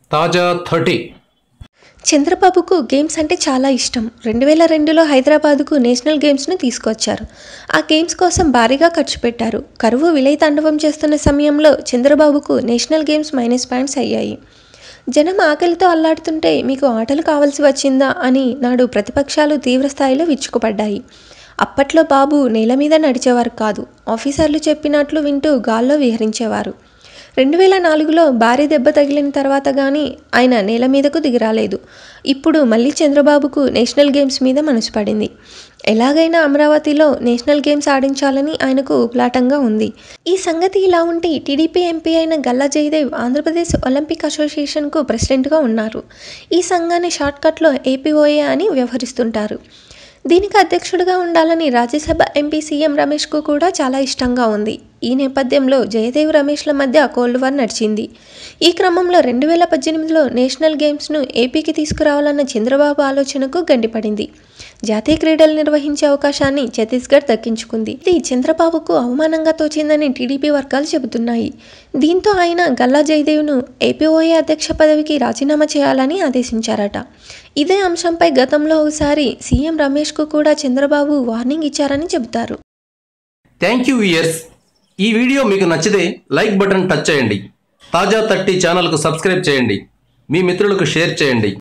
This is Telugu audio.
తాజా థర్టీ చంద్రబాబుకు గేమ్స్ అంటే చాలా ఇష్టం రెండు వేల రెండులో హైదరాబాదుకు నేషనల్ గేమ్స్ను తీసుకొచ్చారు ఆ గేమ్స్ కోసం భారీగా ఖర్చు పెట్టారు కరువు విలయ తాండవం చేస్తున్న సమయంలో చంద్రబాబుకు నేషనల్ గేమ్స్ మైనస్ పాయింట్స్ అయ్యాయి జనం ఆకలితో అల్లాడుతుంటే మీకు ఆటలు కావాల్సి వచ్చిందా అని నాడు ప్రతిపక్షాలు తీవ్రస్థాయిలో విరుచుకుపడ్డాయి అప్పట్లో బాబు నేల మీద నడిచేవారు కాదు ఆఫీసర్లు చెప్పినట్లు వింటూ గాల్లో విహరించేవారు రెండు వేల నాలుగులో భారీ దెబ్బ తగిలిన తర్వాత కానీ ఆయన నేల మీదకు దిగిరాలేదు ఇప్పుడు మళ్ళీ చంద్రబాబుకు నేషనల్ గేమ్స్ మీద మనసు పడింది ఎలాగైనా అమరావతిలో నేషనల్ గేమ్స్ ఆడించాలని ఆయనకు ఉపులాటంగా ఉంది ఈ సంగతి ఇలా ఉంటే టీడీపీ ఎంపీ అయిన గల్లా జయదేవ్ ఆంధ్రప్రదేశ్ ఒలింపిక్ అసోసియేషన్కు ప్రెసిడెంట్గా ఉన్నారు ఈ సంఘాన్ని షార్ట్కట్లో ఏపీఓఏ అని వ్యవహరిస్తుంటారు దీనికి అధ్యక్షుడిగా ఉండాలని రాజ్యసభ ఎంపీ సీఎం రమేష్కు కూడా చాలా ఇష్టంగా ఉంది ఈ నేపథ్యంలో జయదేవ్ రమేష్ల మధ్య కోల్డ్ వార్ నడిచింది ఈ క్రమంలో రెండు వేల పద్దెనిమిదిలో నేషనల్ గేమ్స్ను ఏపీకి తీసుకురావాలన్న చంద్రబాబు ఆలోచనకు గండిపడింది జాతీయ క్రీడలు నిర్వహించే అవకాశాన్ని ఛత్తీస్గఢ్ దక్కించుకుంది ఇది చంద్రబాబుకు అవమానంగా తోచిందని టీడీపీ వర్గాలు చెబుతున్నాయి దీంతో ఆయన గల్లా జయదేవ్ను ఏపీఓఏ అధ్యక్ష పదవికి రాజీనామా చేయాలని ఆదేశించారట ఇదే అంశంపై గతంలో ఒకసారి సీఎం రమేష్కు కూడా చంద్రబాబు వార్నింగ్ ఇచ్చారని చెబుతారు థ్యాంక్ యూ ఇయర్స్ ఈ వీడియో మీకు నచ్చితే లైక్ బటన్ టచ్ చేయండి తాజా థర్టీ ఛానల్కు సబ్స్క్రైబ్ చేయండి మీ మిత్రులకు షేర్ చేయండి